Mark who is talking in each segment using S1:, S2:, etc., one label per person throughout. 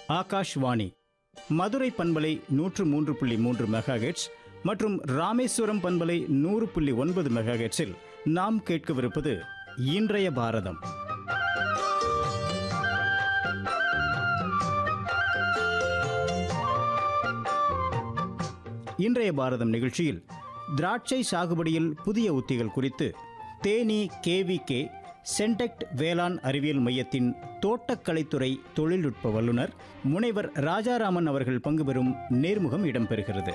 S1: ஆகாஷ்வாணி மதுரை பண்பலை நூற்று மூன்று புள்ளி மூன்று மெகாஹெட்ஸ் மற்றும் ராமேஸ்வரம் பண்பலை நூறு புள்ளி ஒன்பது மெகாஹெட்ஸில் நாம் கேட்கவிருப்பது இன்றைய பாரதம் இன்றைய பாரதம் நிகழ்ச்சியில் திராட்சை சாகுபடியில் புதிய உத்திகள் குறித்து தேனி கேவிகே சென்டெக்ட் வேளாண் அறிவியல் மையத்தின் தோட்டக்கலைத்துறை தொழில்நுட்ப வல்லுநர் முனைவர் ராஜாராமன் அவர்கள் பங்கு பெறும் நேர்முகம் இடம்பெறுகிறது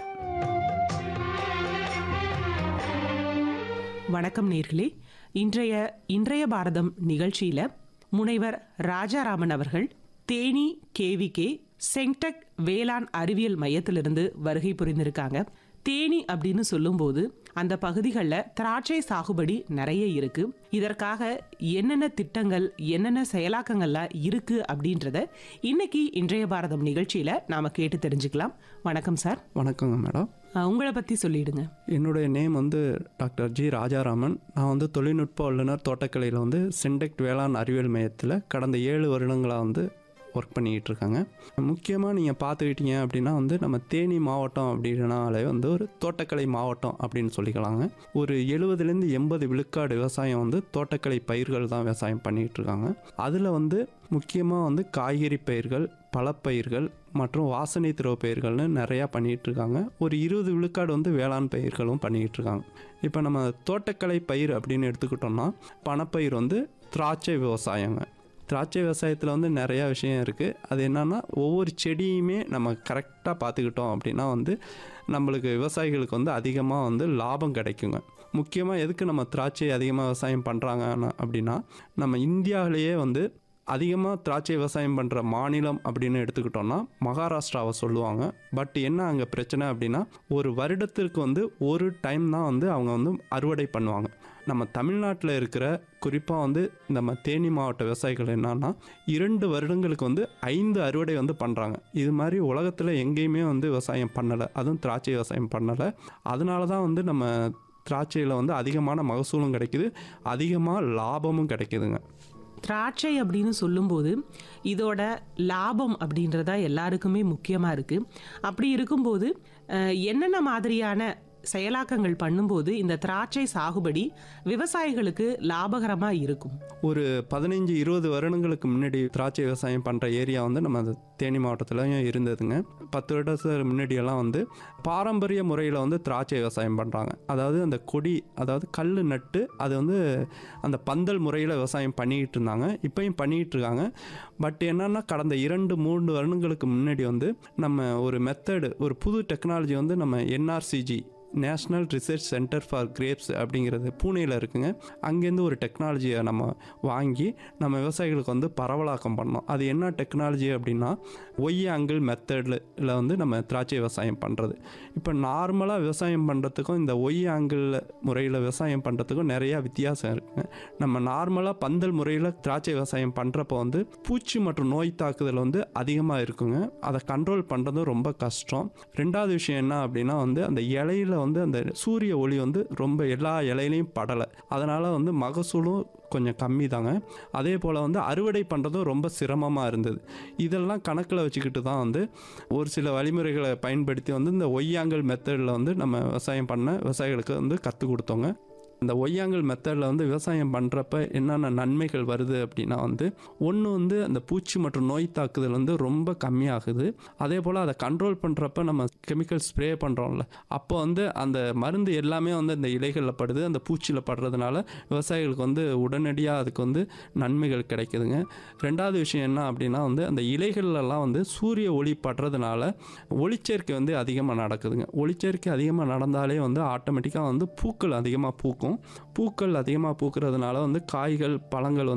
S2: வணக்கம் நேர்களே இன்றைய இன்றைய பாரதம் நிகழ்ச்சியில முனைவர் ராஜாராமன் அவர்கள் தேனி கேவிகே சென்டெக் வேளாண் அறிவியல் மையத்திலிருந்து வருகை புரிந்திருக்காங்க தேனி அப்படின்னு சொல்லும்போது அந்த பகுதிகளில் திராட்சை சாகுபடி நிறைய இருக்கு இதற்காக என்னென்ன திட்டங்கள் என்னென்ன செயலாக்கங்கள்லாம் இருக்கு அப்படின்றத இன்னைக்கு இன்றைய பாரதம் நிகழ்ச்சியில நாம கேட்டு தெரிஞ்சுக்கலாம் வணக்கம் சார்
S3: வணக்கங்க மேடம்
S2: அஹ், உங்களை பத்தி சொல்லிடுங்க
S3: என்னுடைய நேம் வந்து டாக்டர் ஜி ராஜாராமன் நான் வந்து தொழில்நுட்ப வல்லுநர் தோட்டக்கலையில் வந்து சென்டெக்ட் வேளாண் அறிவியல் மையத்தில் கடந்த ஏழு வருடங்களாக வந்து ஒர்க் பண்ணிக்கிட்டு இருக்காங்க முக்கியமாக நீங்கள் பார்த்துக்கிட்டீங்க அப்படின்னா வந்து நம்ம தேனி மாவட்டம் அப்படின்னாலே வந்து ஒரு தோட்டக்கலை மாவட்டம் அப்படின்னு சொல்லிக்கலாங்க ஒரு எழுபதுலேருந்து எண்பது விழுக்காடு விவசாயம் வந்து தோட்டக்கலை பயிர்கள் தான் விவசாயம் பண்ணிக்கிட்டு இருக்காங்க அதில் வந்து முக்கியமாக வந்து காய்கறி பயிர்கள் பழப்பயிர்கள் மற்றும் வாசனை திரவ பயிர்கள்னு நிறையா பண்ணிகிட்டு இருக்காங்க ஒரு இருபது விழுக்காடு வந்து வேளாண் பயிர்களும் பண்ணிக்கிட்டு இருக்காங்க இப்போ நம்ம தோட்டக்கலை பயிர் அப்படின்னு எடுத்துக்கிட்டோம்னா பணப்பயிர் வந்து திராட்சை விவசாயங்க திராட்சை விவசாயத்தில் வந்து நிறையா விஷயம் இருக்குது அது என்னன்னா ஒவ்வொரு செடியுமே நம்ம கரெக்டாக பார்த்துக்கிட்டோம் அப்படின்னா வந்து நம்மளுக்கு விவசாயிகளுக்கு வந்து அதிகமாக வந்து லாபம் கிடைக்குங்க முக்கியமாக எதுக்கு நம்ம திராட்சை அதிகமாக விவசாயம் பண்ணுறாங்க அப்படின்னா நம்ம இந்தியாவிலேயே வந்து அதிகமாக திராட்சை விவசாயம் பண்ணுற மாநிலம் அப்படின்னு எடுத்துக்கிட்டோம்னா மகாராஷ்டிராவை சொல்லுவாங்க பட் என்ன அங்கே பிரச்சனை அப்படின்னா ஒரு வருடத்திற்கு வந்து ஒரு டைம் தான் வந்து அவங்க வந்து அறுவடை பண்ணுவாங்க நம்ம தமிழ்நாட்டில் இருக்கிற குறிப்பாக வந்து நம்ம தேனி மாவட்ட விவசாயிகள் என்னன்னா இரண்டு வருடங்களுக்கு வந்து ஐந்து அறுவடை வந்து பண்ணுறாங்க இது மாதிரி உலகத்தில் எங்கேயுமே வந்து விவசாயம் பண்ணலை அதுவும் திராட்சை விவசாயம் பண்ணலை அதனால தான் வந்து நம்ம திராட்சையில் வந்து அதிகமான மகசூலும் கிடைக்குது அதிகமாக லாபமும் கிடைக்குதுங்க
S2: திராட்சை அப்படின்னு சொல்லும்போது இதோட லாபம் அப்படின்றதா எல்லாருக்குமே முக்கியமாக இருக்குது அப்படி இருக்கும்போது அஹ், என்னென்ன மாதிரியான செயலாக்கங்கள் பண்ணும்போது இந்த திராட்சை சாகுபடி விவசாயிகளுக்கு லாபகரமாக இருக்கும்
S3: ஒரு பதினைஞ்சு இருபது வருடங்களுக்கு முன்னாடி திராட்சை விவசாயம் பண்ணுற ஏரியா வந்து நம்ம அந்த தேனி மாவட்டத்துலையும் இருந்ததுங்க பத்து வருடத்துக்கு முன்னாடியெல்லாம் வந்து பாரம்பரிய முறையில் வந்து திராட்சை விவசாயம் பண்ணுறாங்க அதாவது அந்த கொடி அதாவது கல் நட்டு அது வந்து அந்த பந்தல் முறையில் விவசாயம் பண்ணிக்கிட்டு இருந்தாங்க இப்பயும் பண்ணிக்கிட்டு இருக்காங்க பட் என்னன்னா கடந்த இரண்டு மூன்று வருடங்களுக்கு முன்னாடி வந்து நம்ம ஒரு மெத்தடு ஒரு புது டெக்னாலஜி வந்து நம்ம N R C G national research centre for grapes அப்படிங்கிறது பூனேயில் இருக்குங்க அங்கேருந்து ஒரு டெக்னாலஜியை நம்ம வாங்கி நம்ம விவசாயிகளுக்கு வந்து பரவலாக்கம் பண்ணோம் அது என்ன டெக்னாலஜி அப்படின்னா ஒய் ஆங்கிள் மெத்தடில் வந்து நம்ம திராட்சை விவசாயம் பண்ணுறது இப்போ நார்மலாக விவசாயம் பண்ணுறதுக்கும் இந்த ஒய் ஆங்கிள் முறையில் விவசாயம் பண்ணுறதுக்கும் நிறையா வித்தியாசம் இருக்குங்க நம்ம நார்மலாக பந்தல் முறையில் திராட்சை விவசாயம் பண்ணுறப்போ வந்து பூச்சி மற்றும் நோய் தாக்குதல் வந்து அதிகமாக இருக்குங்க அதை கண்ட்ரோல் பண்ணுறதும் ரொம்ப கஷ்டம் ரெண்டாவது விஷயம் என்ன அப்படின்னா வந்து அந்த இலையில வந்து அந்த சூரிய ஒளி வந்து ரொம்ப எல்லா இலையிலையும் படலை அதனால் வந்து மகசூலும் கொஞ்சம் கம்மி தாங்க அதே போல் வந்து அறுவடை பண்ணுறதும் ரொம்ப சிரமமாக இருந்தது இதெல்லாம் கணக்கில் வச்சுக்கிட்டு தான் வந்து ஒரு சில வழிமுறைகளை பயன்படுத்தி வந்து இந்த ஒய்யாங்கல் மெத்தடில் வந்து நம்ம விவசாயம் பண்ண விவசாயிகளுக்கு வந்து கற்றுக் கொடுத்தோங்க இந்த ஒய்யாங்கல் மெத்தடில் வந்து விவசாயம் பண்ணுறப்ப என்னென்ன நன்மைகள் வருது அப்படின்னா வந்து ஒன்று வந்து அந்த பூச்சி மற்றும் நோய் தாக்குதல் வந்து ரொம்ப கம்மியாகுது அதே போல் அதை கண்ட்ரோல் பண்ணுறப்ப நம்ம கெமிக்கல் ஸ்ப்ரே பண்ணுறோம்ல அப்போ வந்து அந்த மருந்து எல்லாமே வந்து அந்த இலைகளில் படுது அந்த பூச்சியில் படுறதுனால விவசாயிகளுக்கு வந்து உடனடியாக அதுக்கு வந்து நன்மைகள் கிடைக்குதுங்க ரெண்டாவது விஷயம் என்ன அப்படின்னா வந்து அந்த இலைகள்லாம் வந்து சூரிய ஒளி படுறதுனால ஒளிச்சேர்க்கை வந்து அதிகமாக நடக்குதுங்க ஒளிச்சேர்க்கை அதிகமாக நடந்தாலே வந்து ஆட்டோமேட்டிக்காக வந்து பூக்கள் அதிகமாக பூக்கும் பூக்கள் அதிகமாக பூக்கிறதுனால வந்து காய்கள் பழங்கள் வந்து